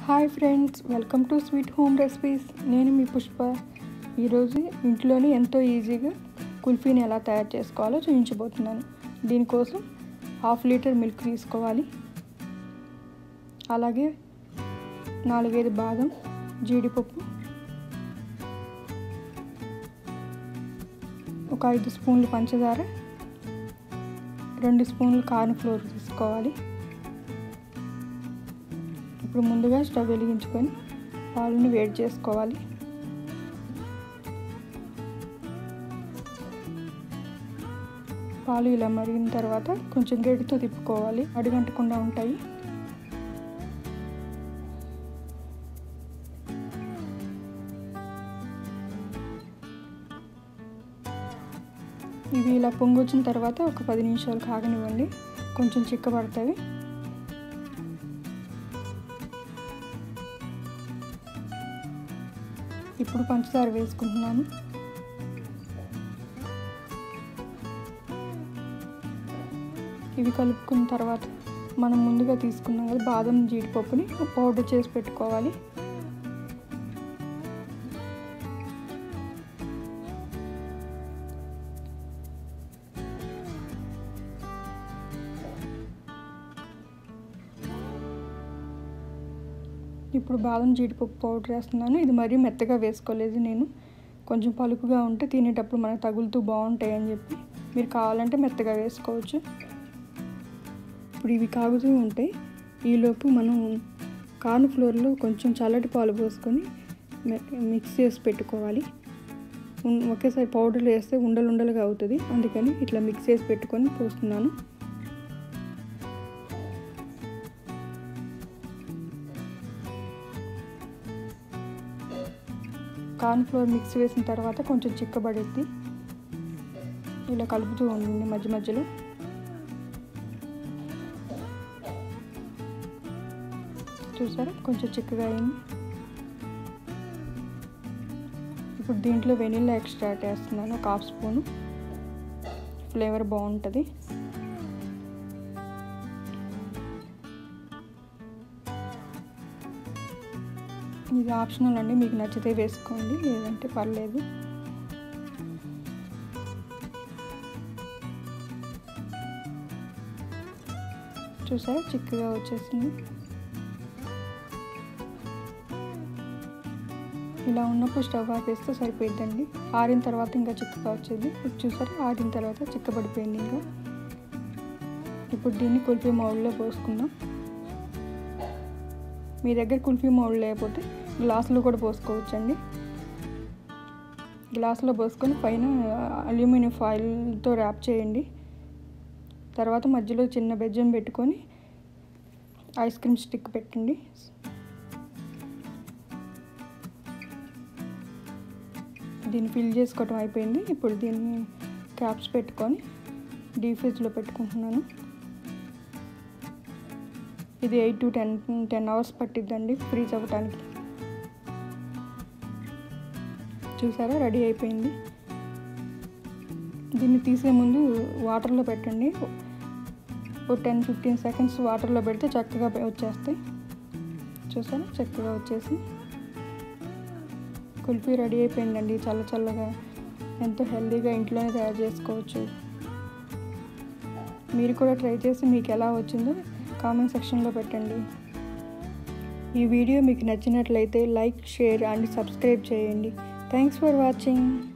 hi friends welcome to sweet home recipes నేను మీ పుష్ప ఈరోజు ఇంట్లోనే ఎంతో ఈజీగా కుల్ఫీని ఎలా తయారు చేసుకోవాలో చూపించబోతున్నాను దీనికోసం హాఫ్ లీటర్ మిల్క్ తీసుకోవాలి అలాగే నాలుగైదు బాదం జీడిపప్పు ఒక ఐదు స్పూన్లు పంచదార రెండు స్పూన్లు కార్న్ ఫ్లోర్ తీసుకోవాలి ఇప్పుడు ముందుగా స్టవ్ వెలిగించుకొని పాలను వేడి చేసుకోవాలి పాలు ఇలా మరిగిన తర్వాత కొంచెం గడ్డితో తిప్పుకోవాలి అడుగంటకుండా ఉంటాయి ఇవి ఇలా పొంగొచ్చిన తర్వాత ఒక పది నిమిషాలు కాగనివ్వండి కొంచెం చిక్కబడతాయి ఇప్పుడు పంచదార వేసుకుంటున్నాను ఇవి కలుపుకున్న తర్వాత మనం ముందుగా తీసుకున్నాం కదా బాదం జీడిపప్పుని పౌడర్ చేసి పెట్టుకోవాలి ఇప్పుడు బాదం జీడిపప్పు పౌడర్ వేస్తున్నాను ఇది మరీ మెత్తగా వేసుకోలేదు నేను కొంచెం పలుకుగా ఉంటే తినేటప్పుడు మనకు తగులుతూ బాగుంటాయి అని చెప్పి మీరు కావాలంటే మెత్తగా వేసుకోవచ్చు ఇప్పుడు ఇవి కాగుతూ ఉంటాయి ఈలోపు మనం కార్న్ ఫ్లోర్లో కొంచెం చల్లటి పాలు పోసుకొని మిక్స్ చేసి పెట్టుకోవాలి ఒకేసారి పౌడర్ వేస్తే ఉండలు ఉండలుగా అవుతుంది అందుకని ఇట్లా మిక్స్ చేసి పెట్టుకొని పోస్తున్నాను కార్న్ ఫ్లోర్ మిక్స్ వేసిన తర్వాత కొంచెం చిక్కబడేది ఇలా కలుపుతూ ఉండండి మధ్య మధ్యలో చూసారా కొంచెం చిక్కగా అయింది ఇప్పుడు దీంట్లో వెనిల్లా ఎక్స్ట్రాక్ట్ వేస్తున్నాను ఒక హాఫ్ స్పూను ఫ్లేవర్ బాగుంటుంది ఇది ఆప్షనల్ అండి మీకు నచ్చితే వేసుకోండి లేదంటే పర్లేదు చూసారా చిక్కగా వచ్చేసింది ఇలా ఉన్నప్పుడు స్టవ్ ఆపేస్తే సరిపోయిద్దండి ఆరిన తర్వాత ఇంకా చిక్కగా వచ్చేది ఇప్పుడు చూసారా ఆరిన తర్వాత చిక్కబడిపోయింది ఇంకా ఇప్పుడు దీన్ని కుల్ఫీ మౌల్డ్లో పోసుకుందాం మీ దగ్గర కుల్ఫీ మౌల్డ్ లేకపోతే గ్లాసులో కూడా పోసుకోవచ్చండి గ్లాసులో పోసుకొని పైన అల్యూమినియం ఫాయిల్తో ర్యాప్ చేయండి తర్వాత మధ్యలో చిన్న బెజ్జం పెట్టుకొని ఐస్ క్రీమ్ స్టిక్ పెట్టండి దీన్ని ఫిల్ చేసుకోవటం అయిపోయింది ఇప్పుడు దీన్ని క్యాప్స్ పెట్టుకొని డీప్ ఫ్రిడ్జ్లో పెట్టుకుంటున్నాను ఇది eight to ten ten hours పట్టిద్దండి ఫ్రీజ్ అవ్వటానికి చూసారా రెడీ అయిపోయింది దీన్ని తీసే ముందు వాటర్లో పెట్టండి ఒక టెన్ ఫిఫ్టీన్ సెకండ్స్ వాటర్లో పెడితే చక్కగా వచ్చేస్తాయి చూసారా చక్కగా వచ్చేసి కుల్ఫీ రెడీ అయిపోయిందండి చల్ల చల్లగా ఎంతో హెల్తీగా ఇంట్లోనే తయారు చేసుకోవచ్చు మీరు కూడా ట్రై చేసి మీకు ఎలా వచ్చిందో కామెంట్ సెక్షన్లో పెట్టండి ఈ వీడియో మీకు నచ్చినట్లయితే లైక్ షేర్ అండ్ సబ్స్క్రైబ్ చేయండి థ్యాంక్స్ ఫర్ వాచింగ్